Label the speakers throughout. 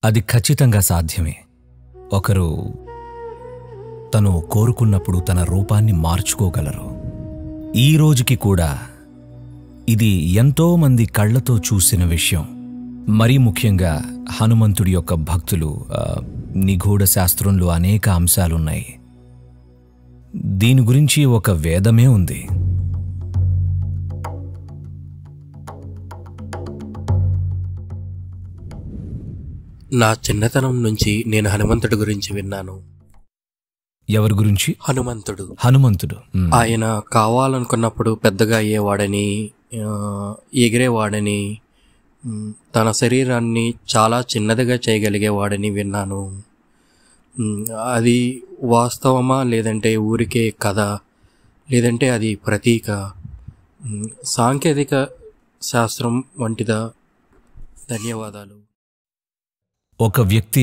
Speaker 1: అది ఖచ్చితంగా సాధ్యమే ఒకరు తను కోరుకున్నప్పుడు తన రూపాన్ని మార్చుకోగలరు ఈ రోజుకి కూడా ఇది ఎంతో మంది కళ్ళతో చూసిన విషయం మరీ ముఖ్యంగా హనుమంతుడి యొక్క భక్తులు ఆ, నిగూఢ శాస్త్రంలో అనేక అంశాలున్నాయి దీని గురించి ఒక వేదమే ఉంది
Speaker 2: నా చిన్నతనం నుంచి నేను హనుమంతుడి గురించి విన్నాను
Speaker 1: ఎవరి గురించి
Speaker 2: హనుమంతుడు
Speaker 1: హనుమంతుడు మ్,
Speaker 2: ఆయన కావాలనుకున్నప్పుడు పెద్దగా అయ్యేవాడని ఆ, ఎగిరేవాడని మ్, తన శరీరాన్ని చాలా చిన్నదిగా చేయగలిగేవాడని విన్నాను మ్, అది వాస్తవమా లేదంటే ఊరికే కథ లేదంటే అది ప్రతీక మ్, సాంకేతిక శాస్త్రం వంటిదా ధన్యవాదాలు
Speaker 1: ఒక వ్యక్తి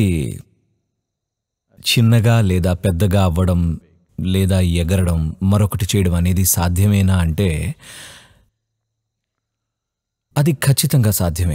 Speaker 1: చిన్నగా లేదా పెద్దగా అవ్వడం లేదా ఎగరడం మరొకటి చేయడం అనేది సాధ్యమేనా అంటే అది ఖచ్చితంగా సాధ్యమే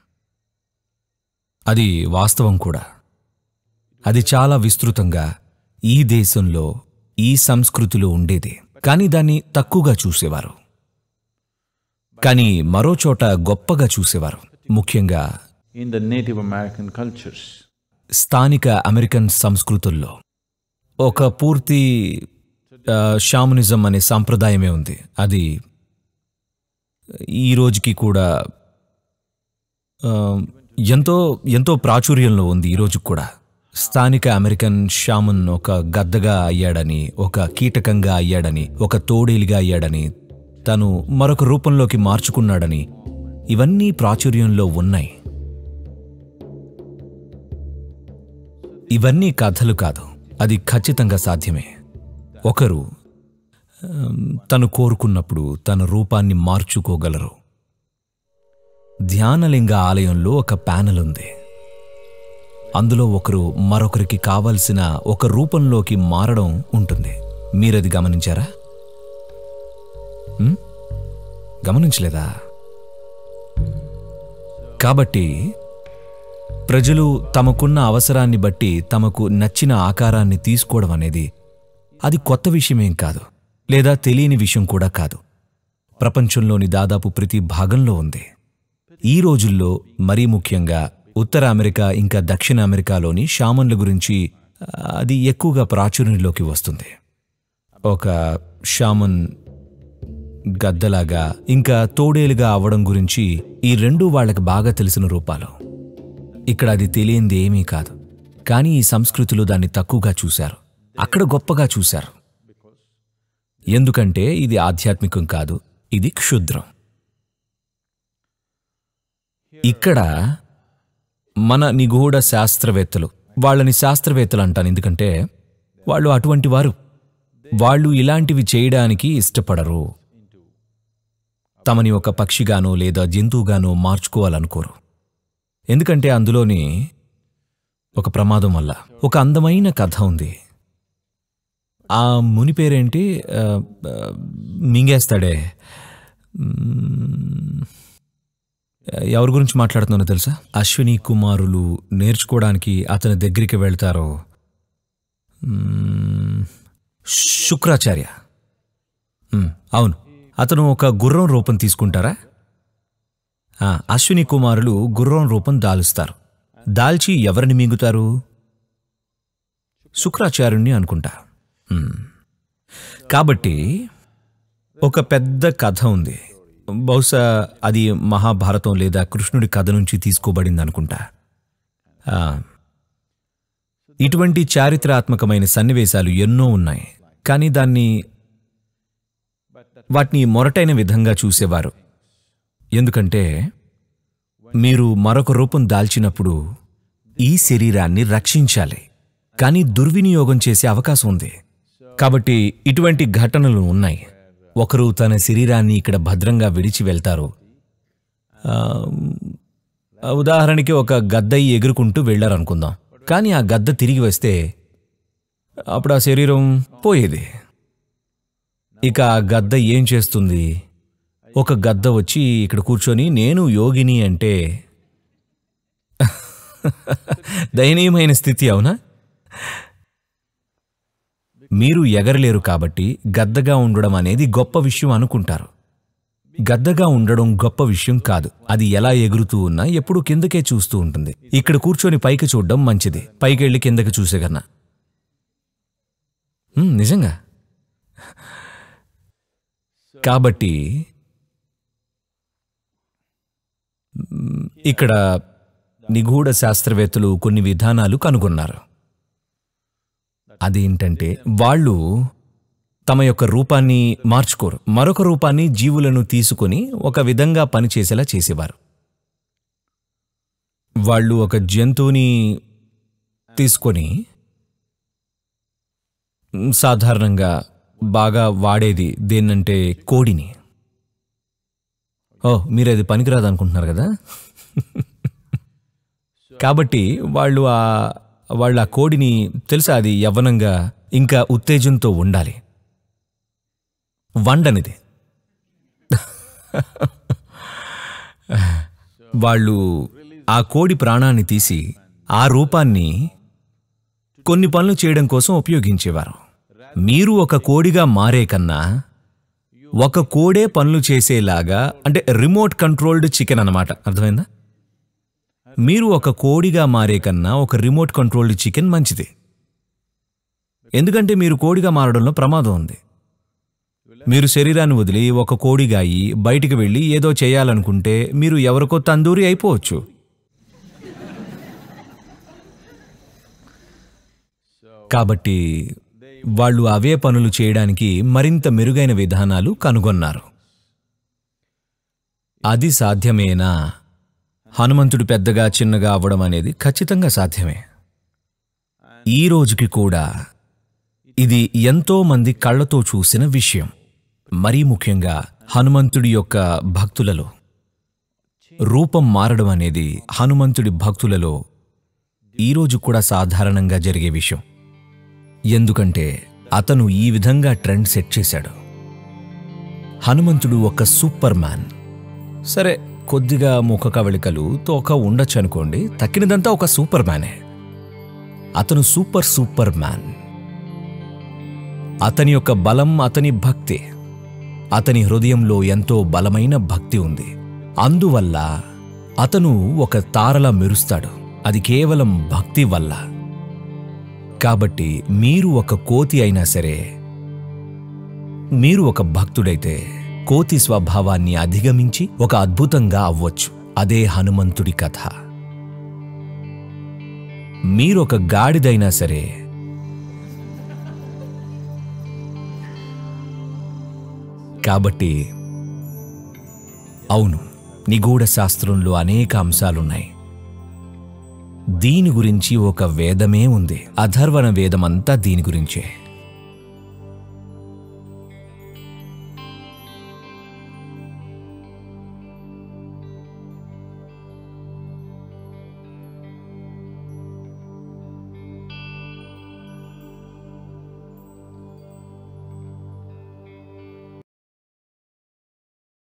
Speaker 1: అది వాస్తవం కూడా అది చాలా విస్తృతంగా ఈ దేశంలో ఈ సంస్కృతిలో ఉండేది కానీ దాన్ని తక్కువగా చూసేవారు కానీ మరో చోట గొప్పగా చూసేవారు ముఖ్యంగా
Speaker 3: in the Native American cultures.
Speaker 1: స్థానిక అమెరికన్ సంస్కృతుల్లో ఒక పూర్తి ఆ, షామనిజం అనే సాంప్రదాయమే ఉంది అది ఈ రోజుకి కూడా ఆ, ఎంతో ఎంతో ప్రాచుర్యంలో ఉంది ఈ రోజుకి కూడా స్థానిక అమెరికన్ షామన్ ఒక గద్దగా అయ్యాడని ఒక కీటకంగా అయ్యాడని ఒక తోడేలిగా అయ్యాడని తను మరొక రూపంలోకి మార్చుకున్నాడని ఇవన్నీ ప్రాచుర్యంలో ఉన్నాయి ఇవన్నీ కథలు కాదు అది ఖచ్చితంగా సాధ్యమే ఒకరు ఆమ్, తను కోరుకున్నప్పుడు తన రూపాన్ని మార్చుకోగలరు ధ్యానలింగ ఆలయంలో ఒక ప్యానెల్ ఉంది అందులో ఒకరు మరొకరికి కావలసిన ఒక రూపంలోకి మారడం ఉంటుంది మీరది గమనించారా ఉమ్? గమనించలేదా కాబట్టి ప్రజలు తమకున్న అవసరాన్ని బట్టి తమకు నచ్చిన ఆకారాన్ని తీసుకోవడం అనేది అది కొత్త విషయమేం కాదు లేదా తెలియని విషయం కూడా కాదు ప్రపంచంలోని దాదాపు ప్రతి భాగంలో ఉంది ఈ రోజుల్లో మరీ ముఖ్యంగా ఉత్తర అమెరికా ఇంకా దక్షిణ అమెరికాలోని షామన్ల గురించి ఆ, అది ఎక్కువగా ప్రాచుర్యంలోకి వస్తుంది ఒక షామన్ గద్దలాగా ఇంకా తోడేలుగా అవ్వడం గురించి ఈ రెండు వాళ్ళకి బాగా తెలిసిన రూపాలు ఇక్కడ అది తెలియంది ఏమీ కాదు కానీ ఈ సంస్కృతిలో దాన్ని తక్కువగా చూశారు అక్కడ గొప్పగా చూశారు ఎందుకంటే ఇది ఆధ్యాత్మికం కాదు ఇది క్షుద్రం ఇక్కడ మన నిగూఢ శాస్త్రవేత్తలు వాళ్ళని శాస్త్రవేత్తలు అంటాను ఎందుకంటే వాళ్ళు అటువంటి వారు వాళ్ళు ఇలాంటివి చేయడానికి ఇష్టపడరు తమని ఒక పక్షిగానో లేదా జంతువుగానో మార్చుకోవాలనుకోరు ఎందుకంటే అందులోని ఒక ప్రమాదం వల్ల ఒక అందమైన కథ ఉంది ఆ ముని పేరేంటి ఆ, ఆ, మింగేస్తాడే మ్మ్. ఎవరి గురించి మాట్లాడుతున్నానో తెలుసా అశ్విని కుమారులు నేర్చుకోవడానికి అతని దగ్గరికి వెళ్తారో మ్మ్. శుక్రాచార్య మ్మ్, అవును అతను ఒక గుర్రం రూపం తీసుకుంటారా ఆ, అశ్విని కుమారులు గుర్రం రూపం దాలుస్తారు దాల్చి ఎవరిని మింగుతారు శుక్రాచార్యుణ్ణి అనుకుంటా మ్మ్. కాబట్టి ఒక పెద్ద కథ ఉంది బహుశా అది మహాభారతం లేదా కృష్ణుడి కథ నుంచి తీసుకోబడింది అనుకుంటా ఆ, ఇటువంటి చారిత్రాత్మకమైన సన్నివేశాలు ఎన్నో ఉన్నాయి కానీ దాన్ని వాటిని మొరటైన విధంగా చూసేవారు ఎందుకంటే మీరు మరొక రూపం దాల్చినప్పుడు ఈ శరీరాన్ని రక్షించాలి కానీ దుర్వినియోగం చేసే అవకాశం ఉంది కాబట్టి ఇటువంటి ఘటనలు ఉన్నాయి ఒకరు తన శరీరాన్ని ఇక్కడ భద్రంగా విడిచి వెళ్తారు ఆ, ఉదాహరణకి ఒక గద్దయ్య ఎగురుకుంటూ వెళ్ళారనుకుందాం కానీ ఆ గద్ద తిరిగి వస్తే అప్పుడు ఆ శరీరం పోయేది ఇక ఆ గద్ద ఏం చేస్తుంది ఒక గద్ద వచ్చి ఇక్కడ కూర్చొని నేను యోగిని అంటే దయనీయమైన స్థితి అవునా మీరు ఎగరలేరు కాబట్టి గద్దగా ఉండడం అనేది గొప్ప విషయం అనుకుంటారు గద్దగా ఉండడం గొప్ప విషయం కాదు అది ఎలా ఎగురుతూ ఉన్నా ఎప్పుడూ కిందకే చూస్తూ ఉంటుంది ఇక్కడ కూర్చొని పైకి చూడడం మంచిది పైకి వెళ్ళి కిందకి చూసే కన్నా ఉమ్, నిజంగా కాబట్టి మ్, ఇక్కడ నిగూఢ శాస్త్రవేత్తలు కొన్ని విధానాలు కనుగొన్నారు అదేంటంటే వాళ్ళు తమ యొక్క రూపాన్ని మార్చుకోరు మరొక రూపాన్ని జీవులను తీసుకొని ఒక విధంగా పనిచేసేలా చేసేవారు వాళ్ళు ఒక జంతువుని తీసుకొని మ్, సాధారణంగా బాగా వాడేది దేన్నంటే కోడిని ఓ మీరు అది పనికిరాదు అనుకుంటున్నారు కదా కాబట్టి వాళ్ళు ఆ వాళ్ళు ఆ కోడిని తెలుసా అది యవ్వనంగా ఇంకా ఉత్తేజంతో ఉండాలి వండనిది వాళ్ళు ఆ కోడి ప్రాణాన్ని తీసి ఆ రూపాన్ని కొన్ని పనులు చేయడం కోసం ఉపయోగించేవారు మీరు ఒక కోడిగా మారే కన్నా ఒక కోడే పనులు చేసేలాగా అంటే రిమోట్ కంట్రోల్డ్ చికెన్ అన్నమాట అర్థమైందా మీరు ఒక కోడిగా మారే కన్నా ఒక రిమోట్ కంట్రోల్డ్ చికెన్ మంచిది ఎందుకంటే మీరు కోడిగా మారడంలో ప్రమాదం ఉంది మీరు శరీరాన్ని వదిలి ఒక కోడిగా అయి బయటికి వెళ్ళి ఏదో చేయాలనుకుంటే మీరు ఎవరికో తందూరి అయిపోవచ్చు కాబట్టి వాళ్ళు అవే పనులు చేయడానికి మరింత మెరుగైన విధానాలు కనుగొన్నారు అది సాధ్యమేనా హనుమంతుడు పెద్దగా చిన్నగా అవ్వడం అనేది ఖచ్చితంగా సాధ్యమే ఈ రోజుకి కూడా ఇది ఎంతో మంది కళ్ళతో చూసిన విషయం మరీ ముఖ్యంగా హనుమంతుడి యొక్క భక్తులలో రూపం మారడం అనేది హనుమంతుడి భక్తులలో ఈరోజు కూడా సాధారణంగా జరిగే విషయం ఎందుకంటే అతను ఈ విధంగా ట్రెండ్ సెట్ చేశాడు హనుమంతుడు ఒక సూపర్ మ్యాన్ సరే కొద్దిగా ముఖ కవళికలు తోక ఉండొచ్చు అనుకోండి తక్కినదంతా ఒక సూపర్ మ్యానే అతను సూపర్ సూపర్ మ్యాన్ అతని యొక్క బలం అతని భక్తి అతని హృదయంలో ఎంతో బలమైన భక్తి ఉంది అందువల్ల అతను ఒక తారలా మెరుస్తాడు అది కేవలం భక్తి వల్ల కాబట్టి మీరు ఒక కోతి అయినా సరే మీరు ఒక భక్తుడైతే కోతి స్వభావాన్ని అధిగమించి ఒక అద్భుతంగా అవ్వచ్చు అదే హనుమంతుడి కథ మీరొక గాడిదైనా సరే కాబట్టి అవును నిగూఢ శాస్త్రంలో అనేక అంశాలున్నాయి దీని గురించి ఒక వేదమే ఉంది అధర్వణ వేదమంతా దీని గురించే